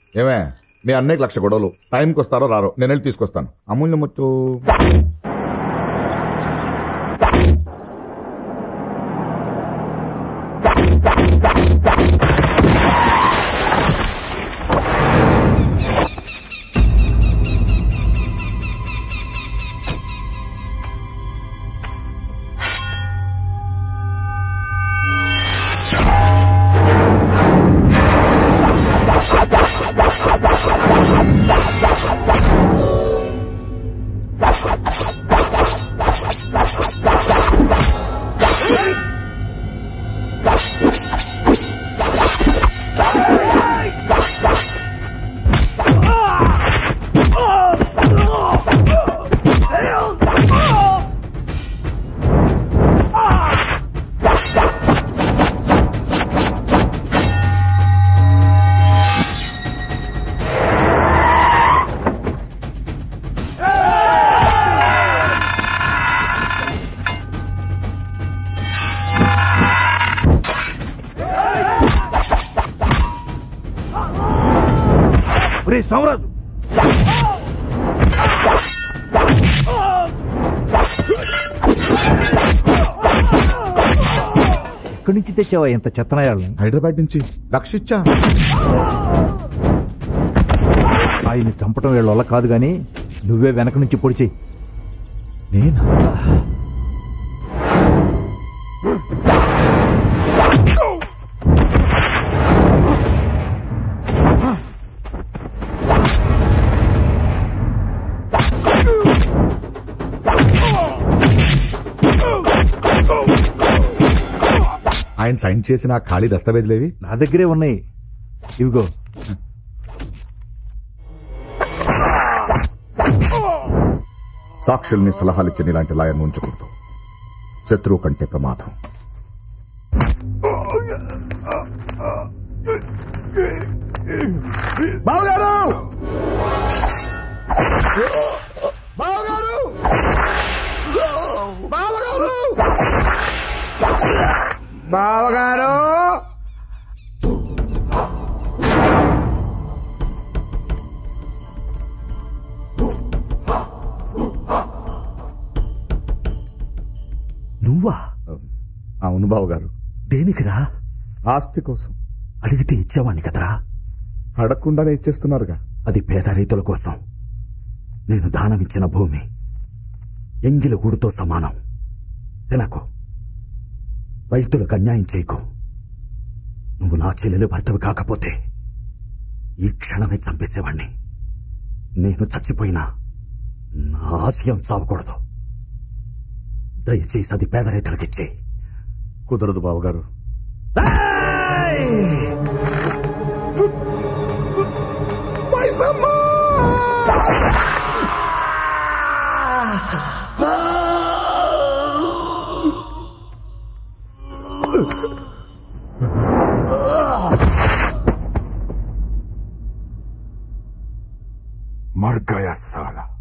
ఏమే మీ అన్నయ్యకి లక్ష గొడవలు టైంకి వస్తారో రారో నేను వెళ్ళి తీసుకొస్తాను అమూల్యం వచ్చు ఒరే సామరాజు ఎక్కడి నుంచి తెచ్చావా ఎంత చెత్తనాయాలని హైదరాబాద్ నుంచి లక్ష ఇచ్చా ఆయన్ని చంపటం వీళ్ళ వల్ల కాదు గాని నువ్వే వెనక నుంచి పొడిచి నేనా ఆయన సైన్ చేసిన ఆ ఖాళీ దస్తావేజులేవి నా దగ్గరే ఉన్నాయి ఇవిగో సాక్షుల్ని సలహాలిచ్చిన ఇలాంటి లాయర్ను ఉంచకూడదు శత్రువు కంటే ప్రమాదం బావగారు బావగారు బావగారు బావగారు నువ్వా అవును బావగారు దేనికిరా ఆస్తి కోసం అడిగితే ఇచ్చేవాణ్ణి కదరా అడగకుండానే ఇచ్చేస్తున్నారుగా అది పేద రైతుల కోసం నేను దానమిచ్చిన భూమి ఎంగిల గూడుతో సమానం తినకు రైతులకు అన్యాయం చేయకు నువ్వు నా చెల్లెలు భర్తవి కాకపోతే ఈ క్షణమే చంపేసేవాణ్ణి నేను చచ్చిపోయినా నా ఆశయం చావకూడదు దయచేసి అది పేద రైతులకిచ్చే కుదరదు బావగారు मर गया साला